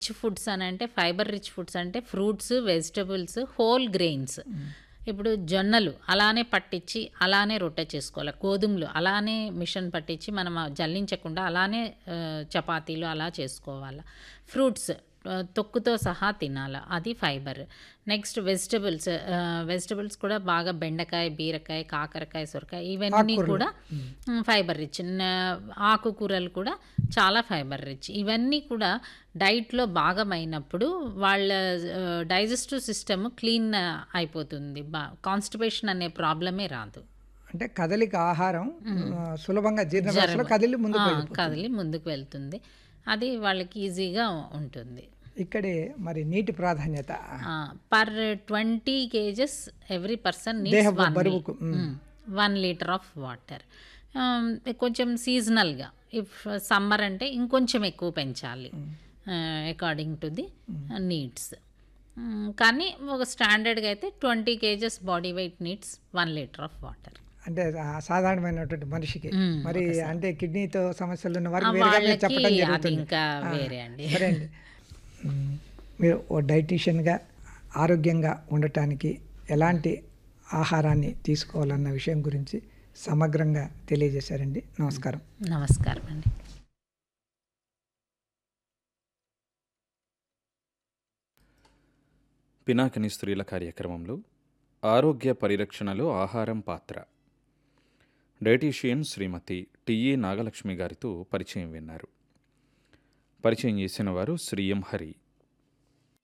Rich foods అని అంటే fibre rich foods అంటే ఫ్రూట్స్ వెజిటబుల్స్ హోల్ గ్రెయిన్స్ ఇప్పుడు జొన్నలు అలానే పట్టించి అలానే రొట్టె చేసుకోవాలి గోధుమలు అలానే మిషన్ పట్టించి మనం ఆ జల్లించకుండా అలానే ఆ, చపాతీలు అలా చేసుకోవాలి ఫ్రూట్స్ ఆ, తొక్కుతో సహా తినాలి అది ఫైబర్ నెక్స్ట్ వెజిటబుల్స్ వెజిటబుల్స్ కూడా బాగా బెండకాయ బీరకాయ కాకరకాయ సొరకాయ ఇవన్నీ కూడా ఫైబర్ రిచ్ ఆకుకూరలు కూడా చాలా ఫైబర్ రిచ్ ఇవన్నీ కూడా డైట్లో భాగమైనప్పుడు వాళ్ళ డైజెస్టివ్ సిస్టమ్ క్లీన్ అయిపోతుంది బా కాన్స్టిపేషన్ అనే ప్రాబ్లమే రాదు అంటే కదలిక ఆహారం ఆ, సులభంగా జీర్ణ వ్యవస్థలో కదిలి ముందుకు ఆ, వెళ్ళిపోతుంది. కదిలి ముందుకు వెళ్తుంది అది వాళ్ళకి ఈజీగా ఉంటుంది ఇక్కడే మరి నీటి ప్రాధాన్యత per twenty kgs every person దేహ నీడ్స్ బరువుకు వన్ లీటర్ ఆఫ్ వాటర్ కొంచెం సీజనల్గా ఇఫ్ సమ్మర్ అంటే ఇంకొంచెం ఎక్కువ పెంచాలి అకార్డింగ్ టు ది నీడ్స్ కానీ ఒక స్టాండర్డ్గా అయితే twenty kgs body weight needs one litre of water అంటే ఆ సాధారణమైనటువంటి మనిషికి మరి అంటే కిడ్నీతో సమస్యలు ఉన్న వారికి వేరేగా మీరు వాళ్ళకి చెప్పడం అది జరుగుతుంది ఇంకా వేరే అండి సరే అండి మ్మ్. మీరు ఓ డైటీషియన్గా ఆరోగ్యంగా ఉండటానికి ఎలాంటి ఆహారాన్ని తీసుకోవాలన్న విషయం గురించి సమగ్రంగా తెలియజేశారండి నమస్కారం నమస్కారం అండి పినాకిని స్త్రీల కార్యక్రమంలో ఆరోగ్య పరిరక్షణలో ఆహారం పాత్ర డైటీషియన్ శ్రీమతి టిఈ నాగలక్ష్మి గారితో పరిచయం విన్నారు పరిచయం చేసిన వారు శ్రీ ఎం హరి